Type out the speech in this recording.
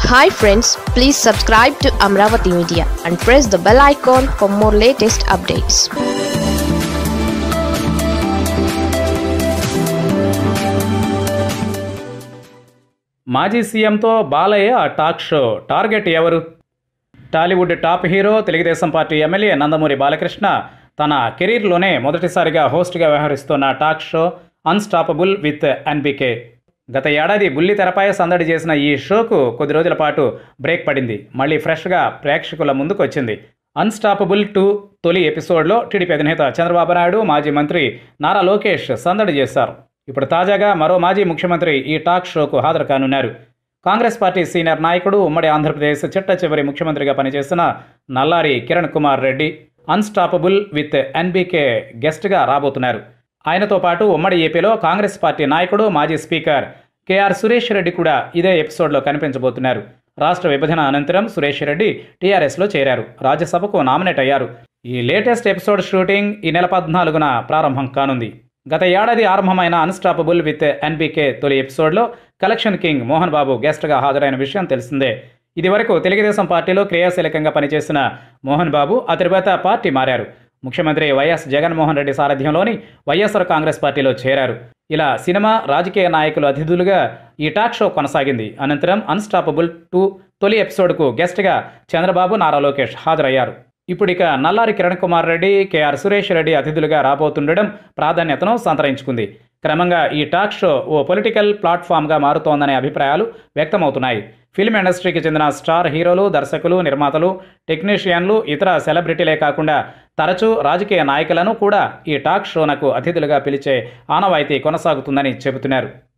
hi friends please subscribe to Amaravati media and press the bell icon for more latest updates మాజీ సీఎంతో Balayya talk show target ఎవరు Tollywood top hero Telugu Desam party MLA Nandamuri Balakrishna తన కెరీర్లోనే మొదటిసారిగా హోస్ట్గా వ్యవహరిస్తున్న talk show unstoppable with NBK గత ఏడాది బుల్లి తెరపై సందడి చేసిన ఈ షోకు కొద్ది రోజుల పాటు బ్రేక్ పడింది మళ్ళీ ఫ్రెష్గా ప్రేక్షకుల ముందుకు వచ్చింది అన్స్టాపబుల్ టూ తొలి ఎపిసోడ్లో టీడీపీ అధినేత చంద్రబాబు నాయుడు మాజీ మంత్రి నారా లోకేష్ సందడి చేశారు ఇప్పుడు తాజాగా మరో మాజీ ముఖ్యమంత్రి ఈ టాక్ షోకు హాజరు కానున్నారు కాంగ్రెస్ పార్టీ సీనియర్ నాయకుడు ఉమ్మడి ఆంధ్రప్రదేశ్ చిట్ట చివరి ముఖ్యమంత్రిగా పనిచేసిన Nallari Kiran Kumar Reddy unstoppable with NBK గెస్ట్గా రాబోతున్నారు ఆయనతో పాటు ఉమ్మడి ఏపీలో కాంగ్రెస్ పార్టీ నాయకుడు మాజీ స్పీకర్ కేఆర్ సురేష్ రెడ్డి కూడా ఇదే ఎపిసోడ్లో కనిపించబోతున్నారు రాష్ట్ర విభజన అనంతరం సురేష్ రెడ్డి టీఆర్ఎస్లో చేరారు రాజ్యసభకు నామినేట్ అయ్యారు ఈ లేటెస్ట్ ఎపిసోడ్ షూటింగ్ ఈ నెల పద్నాలుగున ప్రారంభం కానుంది గత ఏడాది ఆరంభమైన అన్స్టాపబుల్ విత్ ఎన్బీకే తొలి ఎపిసోడ్లో కలెక్షన్ కింగ్ మోహన్ బాబు గెస్ట్గా హాజరైన విషయం తెలిసిందే ఇదివరకు తెలుగుదేశం పార్టీలో క్రియాశీలకంగా పనిచేసిన మోహన్ బాబు ఆ తర్వాత పార్టీ మారారు ముఖ్యమంత్రి వైఎస్ జగన్మోహన్ రెడ్డి సారథ్యంలోని వైఎస్ఆర్ కాంగ్రెస్ పార్టీలో చేరారు ఇలా సినిమా రాజకీయ నాయకులు అతిథులుగా ఈ టాక్ షో కొనసాగింది అనంతరం అన్స్టాపబుల్ టూ తొలి ఎపిసోడ్కు గెస్ట్గా చంద్రబాబు నారా లోకేష్ హాజరయ్యారు ఇప్పుడు ఇక నల్లారి కిరణ్ కుమార్ రెడ్డి కేఆర్ సురేష్ రెడ్డి అతిథులుగా రాబోతుండడం ప్రాధాన్యతను సంతరించుకుంది క్రమంగా ఈ టాక్ షో ఓ పొలిటికల్ ప్లాట్ఫామ్గా మారుతోందనే అభిప్రాయాలు వ్యక్తమవుతున్నాయి ఫిల్మ్ ఇండస్ట్రీకి చెందిన స్టార్ హీరోలు దర్శకులు నిర్మాతలు టెక్నీషియన్లు ఇతర సెలబ్రిటీలే కాకుండా తరచూ రాజకీయ నాయకులను కూడా ఈ టాక్ షోనకు అతిథులుగా పిలిచే ఆనవాయితీ కొనసాగుతుందని చెబుతున్నారు